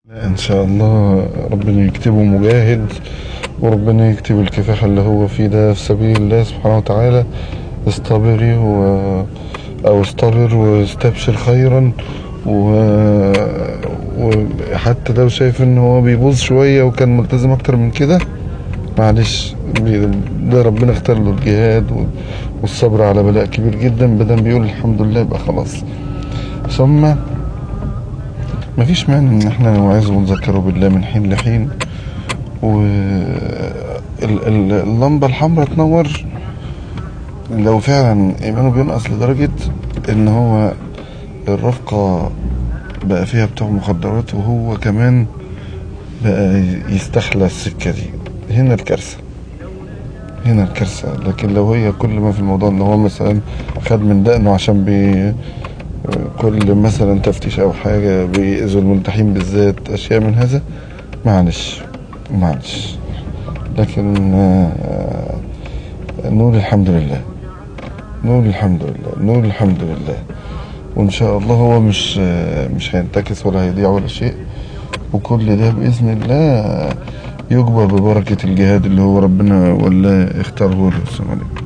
ان شاء الله ربنا يكتبه مجاهد وربنا يكتب الكفاح اللي هو فيه ده في سبيل الله سبحانه وتعالى اصطبري و... او اصطبر واستبشر خيرا و... وحتى لو شايف ان هو بيبوظ شوية وكان ملتزم اكتر من كده معلش بي- ده ربنا اختار له الجهاد و- والصبر على بلاء كبير جدا بدل بيقول الحمد لله يبقى خلاص ثم مفيش مانع ان احنا نوعظه ونذكره بالله من حين لحين و ال- ال- اللمبة الحمراء تنور لو فعلا ايمانه بينقص لدرجة ان هو الرفقة بقى فيها بتوع مخدرات وهو كمان بقى يستحلى السكة دي هنا الكارثة هنا الكارثة لكن لو هي كل ما في الموضوع ان هو مثلا خد من دقنه عشان بي كل مثلا تفتيش او حاجة بيأذوا الملتحين بالذات اشياء من هذا معلش معلش لكن آه، نقول الحمد لله نقول الحمد لله نقول الحمد لله وان شاء الله هو مش آه، مش هينتكس ولا هيضيع ولا شيء وكل ده باذن الله يجبر ببركة الجهاد اللي هو ربنا ولا اختاره له السلام عليكم